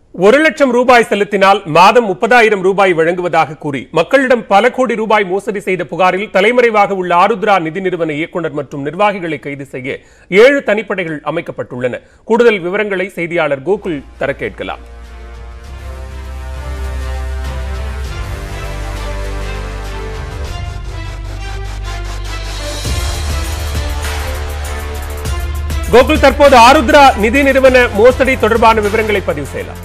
ஒரு லட்சம் ரூபாய் செலுத்தினால் மாதம் முப்பதாயிரம் ரூபாய் வழங்குவதாக கூறி மக்களிடம் பல கோடி ரூபாய் மோசடி செய்த புகாரில் தலைமறைவாக உள்ள ஆருத்ரா நிதி நிறுவன இயக்குநர் மற்றும் நிர்வாகிகளை கைது செய்ய ஏழு தனிப்படைகள் அமைக்கப்பட்டுள்ளன கூடுதல் விவரங்களை செய்தியாளர் கோகுல் தர கேட்கலாம் கோகுல் தற்போது ஆருத்ரா நிதி நிறுவன மோசடி தொடர்பான விவரங்களை பதிவு செய்யலாம்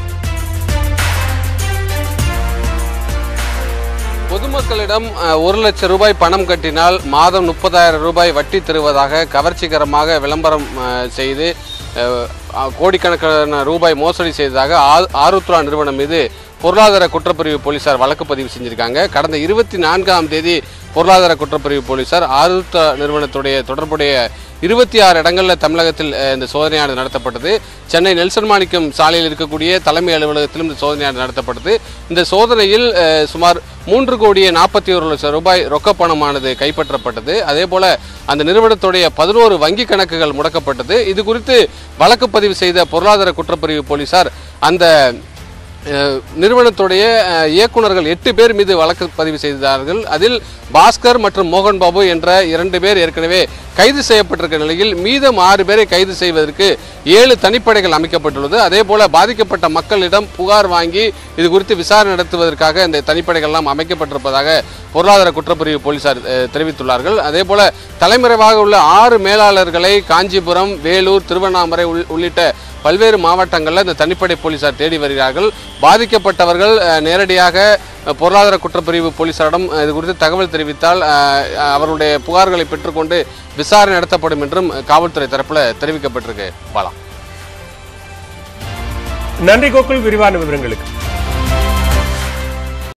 பொதுமக்களிடம் அஹ், ஒரு லட்சம் ரூபாய் பணம் கட்டினால் மாதம் முப்பதாயிரம் ரூபாய் வட்டி தருவதாக கவர்ச்சிகரமாக விளம்பரம் அஹ், செய்து அஹ், அஹ், கோடிக்கணக்கான ரூபாய் மோசடி செய்ததாக ஆ- ஆருத்ரா நிறுவனம் மீது பொருளாதார குற்றப்பிரிவு போலீசார் வழக்கு பதிவு செஞ்சிருக்காங்க கடந்த இருபத்தி நான்காம் தேதி பொருளாதார குற்றப்பிரிவு போலீசார் ஆருத்ரா நிறுவனத்துடைய தொடர்புடைய இருபத்தி ஆறு இடங்களில் தமிழகத்தில் அஹ், இந்த சோதனையானது நடத்தப்பட்டது சென்னை நெல்சன் மாணிக்கம் சாலையில் இருக்கக்கூடிய தலைமை அலுவலகத்திலும் இந்த சோதனையானது நடத்தப்பட்டது இந்த சோதனையில் அஹ், சுமார் மூன்று கோடியே நாற்பத்தி ஒரு லட்சம் ரூபாய் ரொக்க பணமானது கைப்பற்றப்பட்டது அதே போல அந்த நிறுவனத்துடைய பதினோரு வங்கி கணக்குகள் முடக்கப்பட்டது இது குறித்து வழக்கு பதிவு செய்த பொருளாதார குற்றப்பிரிவு போலீசார் அந்த அஹ், நிறுவனத்துடைய அஹ், இயக்குனர்கள் எட்டு பேர் மீது வழக்கு பதிவு செய்தார்கள் அதில் பாஸ்கர் மற்றும் மோகன் பாபு என்ற இரண்டு பேர் ஏற்கனவே கைது செய்யப்பட்டிருக்க நிலையில் மீதம் ஆறு பேரை கைது செய்வதற்கு ஏழு தனிப்படைகள் அமைக்கப்பட்டுள்ளது அதே போல பாதிக்கப்பட்ட மக்களிடம் புகார் வாங்கி இது குறித்து விசாரணை நடத்துவதற்காக இந்த தனிப்படைகள்லாம் அமைக்கப்பட்டிருப்பதாக பொருளாதார குற்றப்பிரிவு போலீசார் அஹ், தெரிவித்துள்ளார்கள் அதே போல தலைமறைவாக உள்ள ஆறு மேலாளர்களை காஞ்சிபுரம் வேலூர் திருவண்ணாமலை உள்- உள்ளிட்ட பல்வேறு மாவட்டங்களில் இந்த தனிப்படை போலீசார் தேடி வருகிறார்கள் பாதிக்கப்பட்டவர்கள் அஹ், நேரடியாக அஹ், பொருளாதார குற்றப்பிரிவு போலீசாரிடம் அஹ், இது குறித்து தகவல் தெரிவித்தால் அஹ், அவருடைய புகார்களை பெற்றுக்கொண்டு விசாரணை நடத்தப்படும் என்றும் காவல்துறை தரப்பில் தெரிவிக்கப்பட்டிருக்கு பாலா நன்றி கோகுல் விரிவான விவரங்களுக்கு